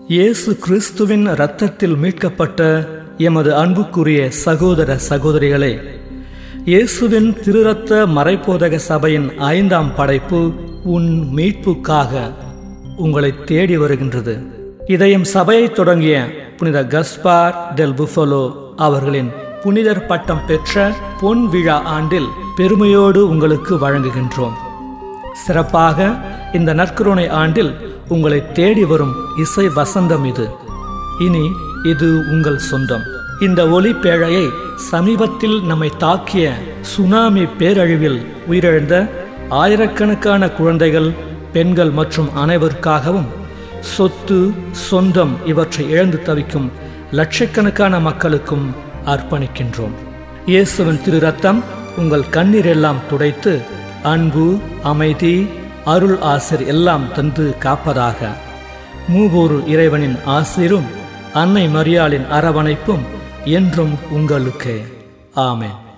இயேசு கிறிஸ்துவின் இரத்தத்தில் மீட்கப்பட்ட எமது அன்புக்குரிய சகோதர சகோதரிகளே இயேசுவின் திருரத்த மறைப்போதக சபையின் ஐந்தாம் படைப்பு உன் மீட்புக்காக உங்களை தேடி வருகின்றது இதயம் சபையை தொடங்கிய புனித கஸ்பார் டெல் புஃபலோ அவர்களின் புனிதர் பட்டம் பெற்ற பொன் விழா ஆண்டில் பெருமையோடு உங்களுக்கு வழங்குகின்றோம் சிறப்பாக இந்த நற்கருணை ஆண்டில் உங்களை தேடி வரும் இசை வசந்தம் இது இனி இது உங்கள் சொந்தம் இந்த ஒளி பேழையை சமீபத்தில் நம்மை தாக்கிய சுனாமி பேரழிவில் உயிரிழந்த ஆயிரக்கணக்கான குழந்தைகள் பெண்கள் மற்றும் அனைவருக்காகவும் சொத்து சொந்தம் இவற்றை இழந்து தவிக்கும் லட்சக்கணக்கான மக்களுக்கும் அர்ப்பணிக்கின்றோம் இயேசுவின் திரு ரத்தம் உங்கள் கண்ணீர் எல்லாம் துடைத்து அன்பு அமைதி அருள் ஆசிர் எல்லாம் தந்து காப்பதாக மூவோரு இறைவனின் ஆசிரும் அன்னை மரியாளின் அரவணைப்பும் என்றும் உங்களுக்கு ஆமென்